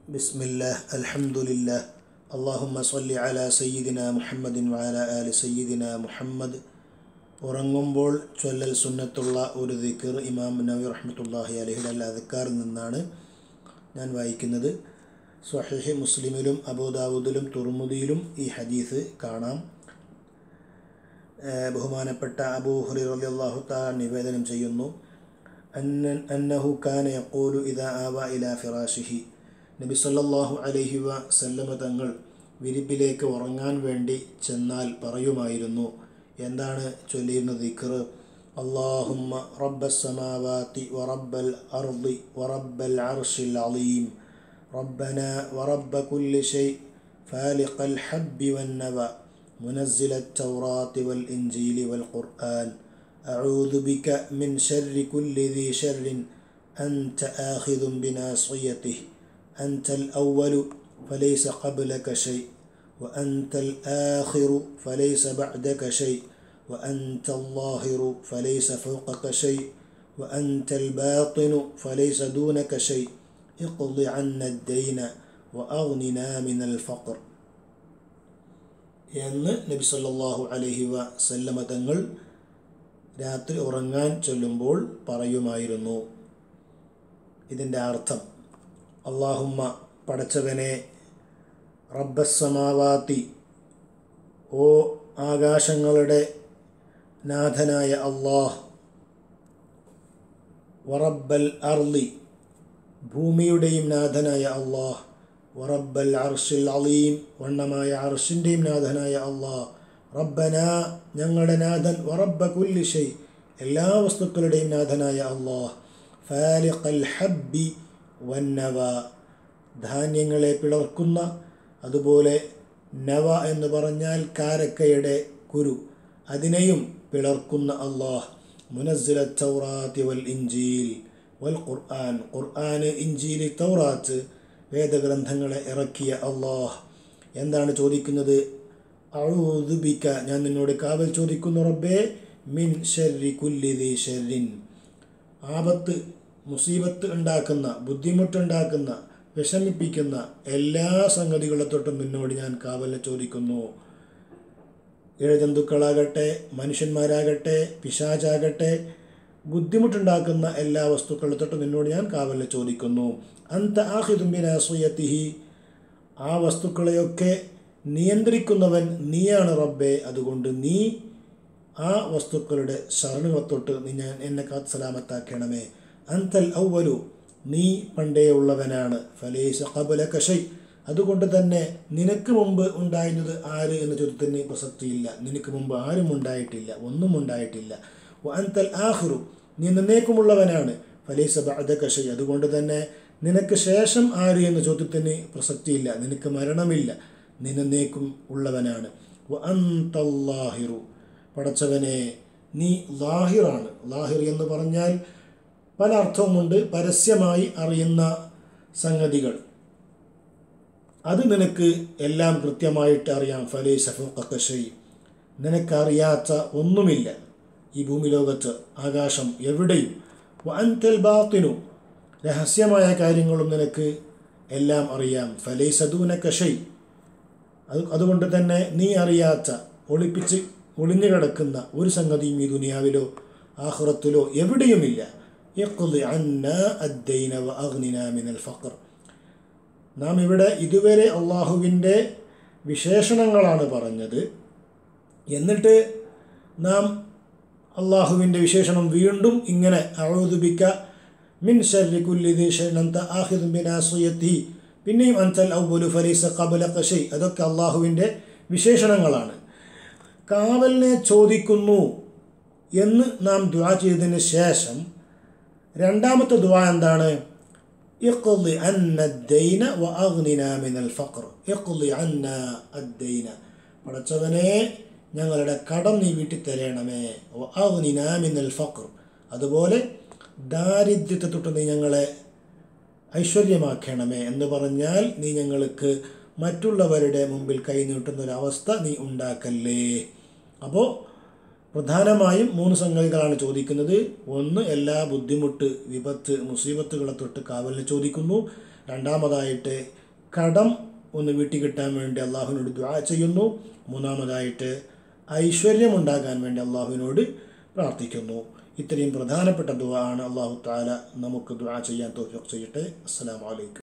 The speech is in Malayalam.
بسم الله الحمد لله اللهم صل على سيدنا محمد وعلى آل سيدنا محمد ഉറങ്ങുമ്പോൾ ചൊല്ലൽ സുന്നത്തുള്ള ഒരു ദിക്കർ ഇമാം നബി റഹ്മത്തുള്ളാഹി അലഹിൽ അൽ അദ്ക്കാറിൽ നിന്നാണ് ഞാൻ വായിക്കുന്നത് സ്വഹീഹ് മുസ്ലിമിലും അബൂദാവൂദിലും തുർമുദിയിലും ഈ ഹദീസ് കാണാം ഏഹ് ബഹുമാനപ്പെട്ട അബൂ ഹുറൈറ റളിയല്ലാഹു തആല നിവേദനം ചെയ്യുന്നു അന്ന അന്നഹു കാന യഖൂലു ഇദാ ആവ ഇലാ ഫിറാഷിഹി നബി സല്ലല്ലാഹു അലൈഹി വസല്ലമ തങ്ങൾ വിരിപ്പിലേക്ക് ഉറങ്ങാൻ വേണ്ടി ചെന്നാൽ പറയുമായിരുന്നു എന്താണ് ചൊല്ലിയിരുന്ന ദിക്ർ അള്ളാഹുമ്മ റബ്ബ സമാവാതി വറബ്ബൽ അർദി വറബ്ബൽ അർഷിൽ അലീം ربنا ورب كل شيء فالق الحب والنوى منزل التوراة والإنجيل والقرآن أعوذ بك من شر كل ذي شر أنت آخذ بناصيته أنت الأول فليس قبلك شيء وأنت الآخر فليس بعدك شيء وأنت الظاهر فليس فوقك شيء وأنت الباطن فليس دونك شيء اقض عنا الدين وأغننا من الفقر എന്ന് നബി സല്ലല്ലാഹു അലൈഹി വസല്ലമ തങ്ങൾ രാത്രി ഉറങ്ങാൻ ചൊല്ലുമ്പോൾ പറയുമായിരുന്നു ഇതിൻ്റെ അർത്ഥം അള്ളാഹുമ്മ പടച്ചവനെ റബ്ബസമാവാത്തി ഓ ആകാശങ്ങളുടെ നാഥനായ അള്ളാഹ് വറബ്ബൽ അർലി ഭൂമിയുടെയും നാഥനായ അള്ളാഹ് വറബ്ബൽ അർഷിൽ അലീം വണ്ണമായ അർഷിൻ്റെയും നാഥനായ അള്ളാഹ് റബ്ബന ഞങ്ങളുടെ നാഥൻ വറബ്ബ കുല്ലി ഷൈ എല്ലാ വസ്തുക്കളുടെയും നാഥനായ അള്ളാഹ് ഫാലിഖൽ ഹബ്ബി വന്നവ ധാന്യങ്ങളെ പിളർക്കുന്ന അതുപോലെ നവ എന്ന് പറഞ്ഞാൽ കാരക്കയുടെ കുരു അതിനെയും പിളർക്കുന്ന അള്ളാഹ് മുനസ്സില തൗറാത്തി വൽ ഇഞ്ചീൽ വൽ ഖുർആൻ ഖുർആന് ഇഞ്ചീലി തൗറാത്ത് വേദഗ്രന്ഥങ്ങളെ ഇറക്കിയ അള്ളാഹ് എന്താണ് ചോദിക്കുന്നത് അഴുതുബിക്ക ഞാൻ നിന്നോട് കാവൽ ചോദിക്കുന്നു റബ്ബേ മിൻ ഷെറി കുല്ലിദി ഷെറിൻ ആപത്ത് മുസീബത്ത് ഉണ്ടാക്കുന്ന ബുദ്ധിമുട്ടുണ്ടാക്കുന്ന വിഷമിപ്പിക്കുന്ന എല്ലാ സംഗതികളെ തൊട്ടും നിന്നോട് ഞാൻ കാവൽ ചോദിക്കുന്നു ഇഴജന്തുക്കളാകട്ടെ മനുഷ്യന്മാരാകട്ടെ പിശാചാകട്ടെ ബുദ്ധിമുട്ടുണ്ടാക്കുന്ന എല്ലാ വസ്തുക്കളെ തൊട്ടും നിന്നോട് ഞാൻ കാവൽ ചോദിക്കുന്നു അന്ത ആഹിദുംബിനാസുയത്തിഹി ആ വസ്തുക്കളെയൊക്കെ നിയന്ത്രിക്കുന്നവൻ നീയാണ് റബ്ബെ അതുകൊണ്ട് നീ ആ വസ്തുക്കളുടെ ശരണുകളെ തൊട്ട് നീ ഞാൻ എന്നെ കാത്ത് സലാമത്താക്കണമേ അന്തൽ ഔവലു നീ പണ്ടേ ഉള്ളവനാണ് ഫലേശ കബല കഷൈ അതുകൊണ്ട് തന്നെ നിനക്ക് മുമ്പ് ഉണ്ടായിരുന്നത് ആര് എന്ന ചോദ്യത്തിന് പ്രസക്തിയില്ല നിനക്ക് മുമ്പ് ആരും ഉണ്ടായിട്ടില്ല ഒന്നും ഉണ്ടായിട്ടില്ല അന്തൽ ആഹ്റു നീ നിന്നേക്കുമുള്ളവനാണ് ഫലീസ ബഅദ കഷൈ അതുകൊണ്ട് തന്നെ നിനക്ക് ശേഷം ആര് എന്ന ചോദ്യത്തിന് പ്രസക്തിയില്ല നിനക്ക് മരണമില്ല നിന്നേക്കും ഉള്ളവനാണ് അന്തല്ലാഹിറു പടച്ചവനെ നീ ലാഹിറാണ് ലാഹിർ എന്ന് പറഞ്ഞാൽ പല അർത്ഥവുമുണ്ട് പരസ്യമായി അറിയുന്ന സംഗതികൾ അത് നിനക്ക് എല്ലാം കൃത്യമായിട്ട് അറിയാം ഫലേ സഫുക്കഷയി നിനക്കറിയാത്ത ഒന്നുമില്ല ഈ ഭൂമി ലോകത്ത് ആകാശം എവിടെയും അൻതൽ ബാത്തിനു രഹസ്യമായ കാര്യങ്ങളും നിനക്ക് എല്ലാം അറിയാം ഫലൈ സദൂന കഷൈ അത് അതുകൊണ്ട് തന്നെ നീ അറിയാത്ത ഒളിപ്പിച്ച് ഒളിഞ്ഞു കിടക്കുന്ന ഒരു സംഗതിയും ഈ ദുനിയാവിലോ ആഹ്റത്തിലോ എവിടെയുമില്ല മിനൽ ഫഖർ നാം ഇവിടെ ഇതുവരെ അള്ളാഹുവിൻ്റെ വിശേഷണങ്ങളാണ് പറഞ്ഞത് എന്നിട്ട് നാം അള്ളാഹുവിൻ്റെ വിശേഷണം വീണ്ടും ഇങ്ങനെ അഴുതുബിക്ക മിൻ ഷർരി കുല്ലി ഷനന്ത ആഹിദും ബിനാസുയത്തി പിന്നെയും അൻതൽ ഔബുലു ഫലീസ കബല കഷൈ അതൊക്കെ അള്ളാഹുവിൻ്റെ വിശേഷണങ്ങളാണ് കാവലിനെ ചോദിക്കുന്നു എന്ന് നാം ദ്വാ ചെയ്തതിന് ശേഷം രണ്ടാമത്തെ ദ്വാ എന്താണ് ഇഖ്ലി അന്ന ദൈന വ അഗ്നിന മിനൽ ഫഖർ ഇഖ്ലി അന്ന അദ്ദൈന പടച്ചവനെ ഞങ്ങളുടെ കടം നീ വീട്ടി തരണമേ വ അഗ്നിന മിനൽ ഫഖർ അതുപോലെ ദാരിദ്ര്യത്തെ തൊട്ട് നീ ഞങ്ങളെ ഐശ്വര്യമാക്കണമേ എന്ന് പറഞ്ഞാൽ നീ ഞങ്ങൾക്ക് മറ്റുള്ളവരുടെ മുമ്പിൽ കൈനീട്ടുന്ന ഒരവസ്ഥ നീ ഉണ്ടാക്കല്ലേ അപ്പോൾ പ്രധാനമായും മൂന്ന് സംഗതികളാണ് ചോദിക്കുന്നത് ഒന്ന് എല്ലാ ബുദ്ധിമുട്ട് വിപത്ത് മുസീബത്തുകളെ തൊട്ട് കാവലിന് ചോദിക്കുന്നു രണ്ടാമതായിട്ട് കടം ഒന്ന് വീട്ടി കിട്ടാൻ വേണ്ടി അള്ളാഹുവിനോട് ദ്വാ ചെയ്യുന്നു മൂന്നാമതായിട്ട് ഐശ്വര്യമുണ്ടാകാൻ വേണ്ടി അള്ളാഹുവിനോട് പ്രാർത്ഥിക്കുന്നു ഇത്രയും പ്രധാനപ്പെട്ട ദുആ ആണ് അള്ളാഹു താല നമുക്ക് ദുആ ചെയ്യാൻ തോഫിക്ക് ചെയ്യട്ടെ അസ്സലാമു അലൈക്കും